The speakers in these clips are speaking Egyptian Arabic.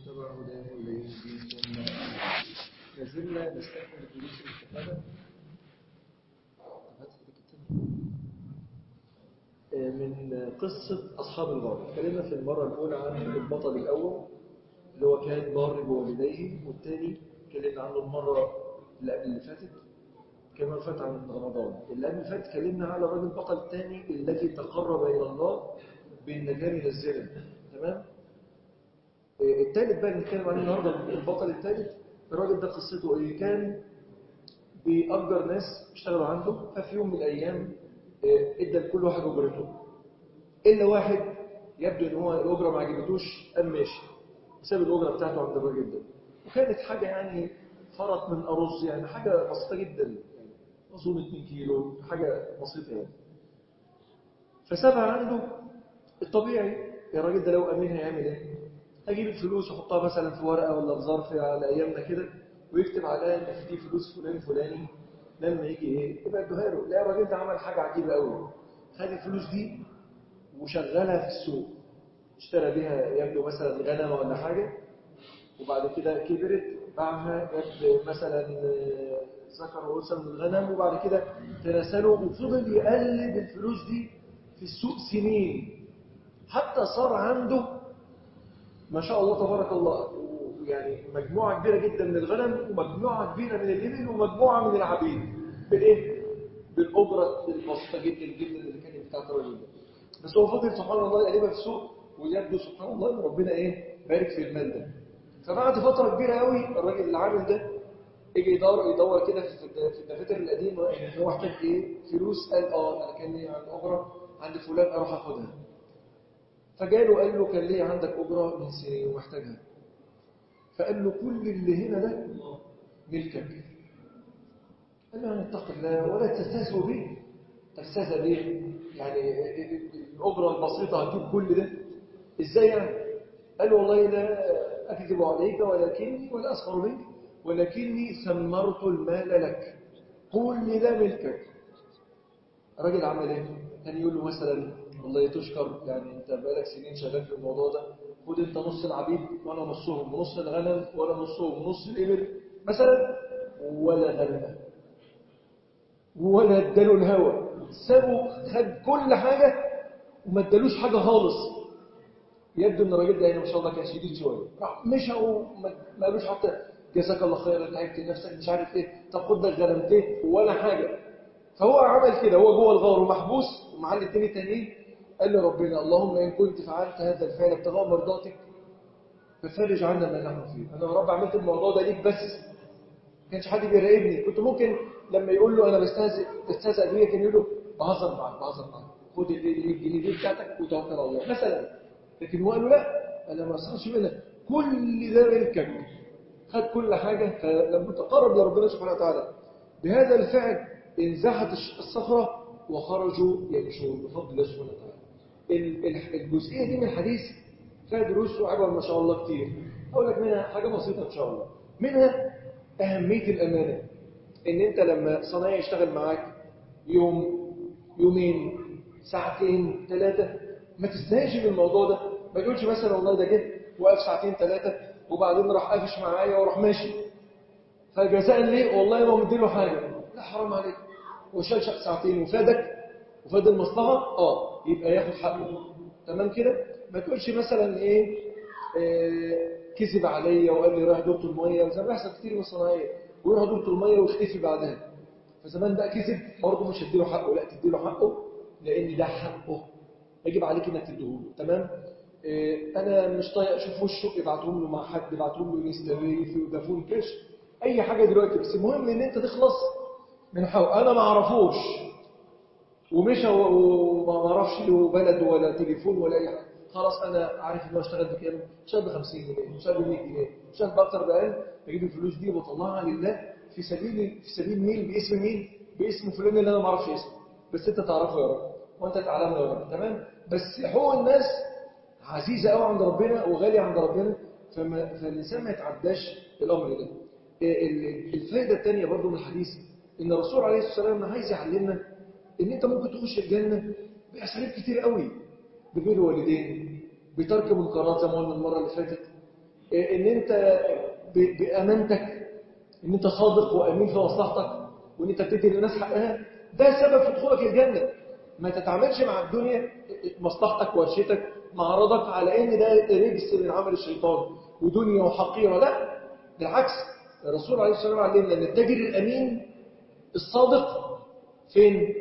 واتبع هداه إلى يوم الدين ثم لازلنا نستكمل دروس الاستفادة من قصة أصحاب الغار اتكلمنا في المرة الأولى عن البطل الأول اللي هو كان بار بوالديه والثاني اتكلمنا عنه المرة اللي قبل اللي فاتت كما فات عن رمضان اللي قبل اللي فاتت اتكلمنا على الراجل البطل الثاني الذي تقرب إلى الله بالنجاة من الزنا تمام الثالث بقى نتكلم عليه النهارده البطل الثالث الراجل ده قصته ايه كان بيأجر ناس يشتغلوا عنده ففي يوم من الايام ادى لكل واحد اجرته الا واحد يبدو ان هو الاجره ما عجبتوش قام ماشي ساب الاجره بتاعته عند الراجل ده وكانت حاجه يعني فرط من ارز يعني حاجه بسيطه جدا اظن 2 كيلو حاجه بسيطه يعني فسابها عنده الطبيعي الراجل ده لو امين هيعمل ايه هجيب الفلوس واحطها مثلا في ورقه ولا في ظرف على ايامنا كده ويكتب عليها ان في فلوس فلان فلاني لما يجي ايه يبقى ادوها له لا الراجل ده عمل حاجه عجيبه قوي خد الفلوس دي وشغلها في السوق اشترى بيها يبدو مثلا غنم ولا حاجه وبعد كده كبرت باعها جاب مثلا ذكر وانثى من الغنم وبعد كده تناسله وفضل يقلب الفلوس دي في السوق سنين حتى صار عنده ما شاء الله تبارك الله يعني مجموعة كبيرة جدا من الغنم ومجموعة كبيرة من الإبل ومجموعة من العبيد بالإيه؟ بالأجرة البسيطة جدا جدا اللي كانت بتاعت الراجل ده بس هو فضل سبحان الله يقلبها في السوق ويبدو سبحان الله ان ربنا إيه؟ بارك في المال ده فبعد فترة كبيرة قوي الراجل العامل ده يجي يدور يدور كده في الدفاتر القديمة ان هو محتاج ايه؟ فلوس قال اه انا كان لي عند أجرة عند فلان اروح اخدها فجاله قال له كان ليه عندك أجرة من سنين ومحتاجها فقال له كل اللي هنا ده ملكك قال له اتق الله ولا تستهزئ به تستهزئ به يعني الأجرة البسيطة هتجيب كل ده ازاي يعني قال له والله لا أكذب عليك ولكني ولا أسخر منك ولكني ثمرت المال لك كل ده ملكك الراجل عمل ايه كان يقول له مثلا والله تشكر يعني انت بقالك سنين شغال في الموضوع ده خد انت نص العبيد وانا نصهم ونص الغنم وانا نصهم ونص الابل مثلا ولا غنم ولا اداله الهوى سابه خد كل حاجه وما ادالوش حاجه خالص يبدو ان الراجل ده يعني ما شاء الله كان شديد شويه راح مشى وما قالوش حتى جزاك الله خير تعبت نفسك مش عارف ايه طب خد لك غنمتين ولا حاجه فهو عمل كده هو جوه الغار ومحبوس ومعاه الاثنين التانيين قال له ربنا اللهم إن كنت فعلت هذا الفعل ابتغاء مرضاتك ففرج عنا ما نحن فيه أنا يا رب عملت الموضوع ده ليك بس ما كانش حد بيراقبني كنت ممكن لما يقول له أنا بستهزئ بستهزئ بيا كان يقول له بهزر معاك بهزر معاك خد ال 100 جنيه دي بتاعتك وتوكل على الله مثلا لكن هو قال له لا أنا ما أصرفش منك كل ده ملكك خد كل حاجة فلما تقرب لربنا سبحانه وتعالى بهذا الفعل انزحت الصخرة وخرجوا يمشون بفضل الله سبحانه وتعالى الجزئية دي من الحديث فيها دروس وعبر ما شاء الله كتير أقول لك منها حاجة بسيطة إن شاء الله منها أهمية الأمانة إن أنت لما صنايعي يشتغل معاك يوم يومين ساعتين ثلاثة ما تستهيش بالموضوع ده ما تقولش مثلا والله ده جه وقف ساعتين ثلاثة وبعدين راح قافش معايا وراح ماشي فجزاء ليه والله ما مديله حاجة لا حرام عليك وشال ساعتين وفادك وفاد المصلحة اه يبقى ياخد حقه تمام كده ما تقولش مثلا ايه, إيه كذب عليا وقال لي رايح دورة المية وزي ما بيحصل كتير من الصناعية ويروح دورة المية ويختفي بعدها فزمان بقى كذب برضه مش هتديله حقه لا تديله حقه لان ده حقه يجب عليك انك تديهوله تمام إيه انا مش طايق اشوف وشه ابعتهم له مع حد ابعتهم له انستاوي في ودافون كاش اي حاجه دلوقتي بس المهم ان انت تخلص من حقه انا ما اعرفوش ومشى وما اعرفش له بلد ولا تليفون ولا اي حاجه خلاص انا عارف ان هو اشتغل بكام اشتغل ب 50 جنيه اشتغل ب 100 جنيه اشتغل باكثر باقل بجيب الفلوس دي وبطلعها لله في سبيل في سبيل مين باسم مين باسم فلان اللي انا ما اعرفش اسمه بس انت تعرفه يا رب وانت تعلمه يا رب تمام بس حقوق الناس عزيزه قوي عند ربنا وغاليه عند ربنا فما فالانسان ما يتعداش الامر ده الفائده الثانيه برضو من الحديث ان الرسول عليه الصلاه والسلام عايز يعلمنا ان انت ممكن تخش الجنة بأساليب كتير قوي ببر والدين بترك منكرات زي ما قلنا المرة اللي فاتت ان انت ب- بامانتك ان انت صادق وامين في مصلحتك وان انت بتدي للناس حقها ده سبب في دخولك الجنه ما تتعاملش مع الدنيا مصلحتك وشيتك معرضك على ان ده رجس من عمل الشيطان ودنيا وحقيره لا بالعكس الرسول عليه الصلاه والسلام علمنا ان التاجر الامين الصادق فين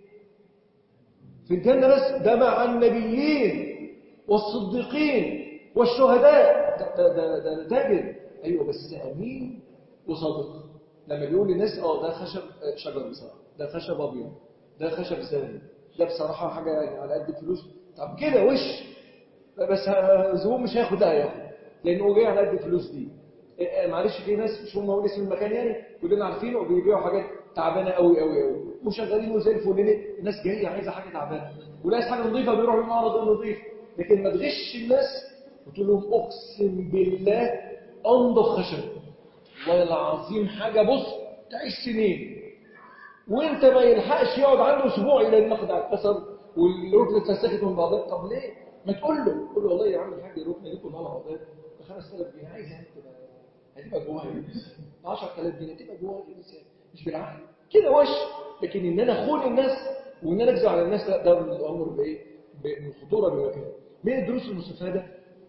في الجنه بس ده مع النبيين والصديقين والشهداء ده ده ده, ده, ده تاجر ايوه بس امين وصادق لما بيقول للناس اه ده خشب آه، شجر بصراحه ده خشب ابيض ده خشب زاني ده بصراحه حاجه يعني على قد الفلوس طب كده وش بس ه- الزبون مش هياخد ده هياخد لانه جاي على قد الفلوس دي آه، آه، معلش في ناس مش هم هقول اسم المكان يعني كلنا عارفينه وبيبيعوا حاجات تعبانه قوي قوي قوي وشغالين وزي الفل ليه؟ الناس جايه عايزه حاجه تعبانه وناس حاجه نظيفه بيروحوا المعرض النظيف لكن ما تغش الناس وتقول لهم اقسم بالله انضف خشب والله العظيم حاجه بص تعيش سنين وانت ما يلحقش يقعد عنده اسبوع الى النقد اتكسر والركن اتسخت من بعضها طب ليه؟ ما تقول له قول له والله يا عم الحاج الركن دي كلها على بعضها ب 5000 جنيه عايزها تبقى هتبقى جواها ايه؟ 10000 جنيه تبقى جواها ايه مش بالعقل كده وش لكن ان انا اخون الناس وان انا اكذب على الناس لا ده من الامر بايه؟ ب- من خطوره بمكان من الدروس المستفاده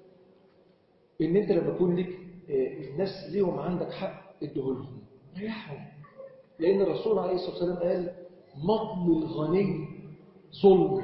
ان انت لما يكون لك آه، الناس ليهم عندك حق اديهولهم ريحهم لان الرسول عليه الصلاه والسلام قال مطل الغني ظلم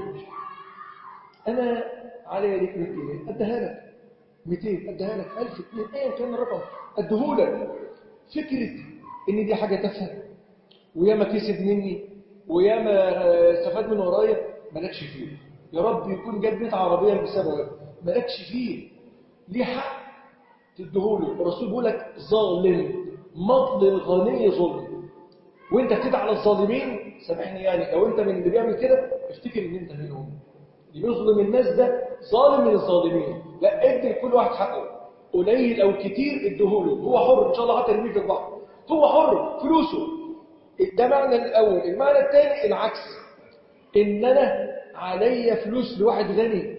انا علي لك 100 جنيه اديها لك 200 اديها لك 1000 2 ايا كان الرقم اديهولك فكره ان دي حاجه تافهه وياما كسب مني وياما آه، استفاد من ورايا مالكش فيه يا رب يكون جاب بيت عربيه بسببك مالكش فيه ليه حق تديهوله الرسول بيقول لك ظالم مطل الغني ظلم وانت بتدعي على الظالمين سامحني يعني لو انت من اللي بيعمل كده افتكر ان انت منهم اللي بيظلم الناس ده ظالم من الظالمين لا ادي لكل واحد حقه قليل او كتير اديهوله هو حر ان شاء الله حتى يرميه في البحر هو حر فلوسه ده معنى الاول المعنى الثاني العكس ان انا عليا فلوس لواحد غني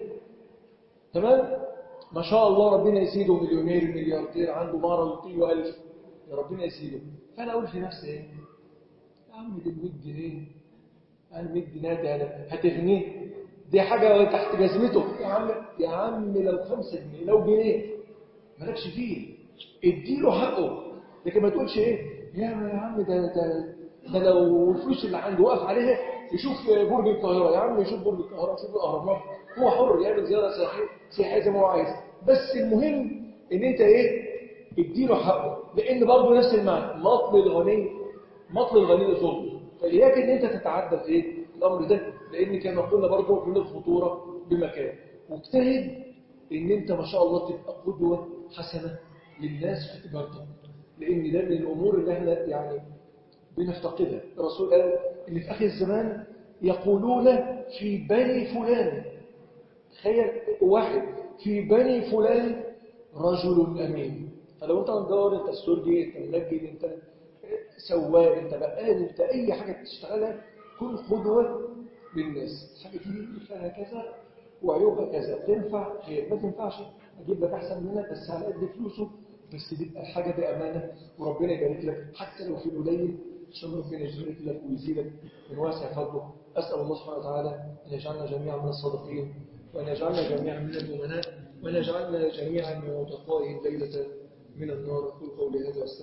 تمام ما شاء الله ربنا يزيده مليونير ملياردير عنده معرض يطيله ألف يا ربنا يزيده فأنا أقول في نفسي إيه يا عم دي 100 جنيه أنا 100 جنيه ده أنا هتغنيه دي حاجة تحت جزمته يا عم يا عم لو 5 جنيه لو جنيه مالكش فيه اديله حقه لكن ما تقولش ايه يا يا عم ده ده ده لو الفلوس اللي عنده واقف عليها يشوف برج القاهرة يا عم يشوف برج القاهرة يشوف الأهرامات هو حر يعمل زيارة سياحية سياحية زي ما هو عايز بس المهم ان انت ايه اديله حقه لان برضه نفس المعنى مطل الغني مطل الغني ظلم فإياك ان انت تتعدى في ايه الامر ده لان كما قلنا برضه من الخطورة بمكان واجتهد ان انت ما شاء الله تبقى قدوة حسنة للناس في تجارتك لان ده من الامور اللي احنا يعني بنفتقدها الرسول قال ان في اخر الزمان يقولون في بني فلان تخيل واحد في بني فلان رجل امين فلو انت نجار انت السورجي انت منجد انت سواق انت بقال انت اي حاجه بتشتغلها كن قدوه للناس الحاجه دي فيها كذا وعيوبها كذا تنفع خير ما تنفعش اجيب لك احسن منها بس على قد فلوسه بس تبقى الحاجه بامانه وربنا يبارك لك حتى لو في القليل عشان ربنا يبارك لك ويزيدك من واسع فضله اسال الله سبحانه وتعالى ان يجعلنا جميعا من الصادقين وان يجعلنا جميعا من الامناء وان يجعلنا جميعا من متقائهم ليله من النار اقول قولي هذا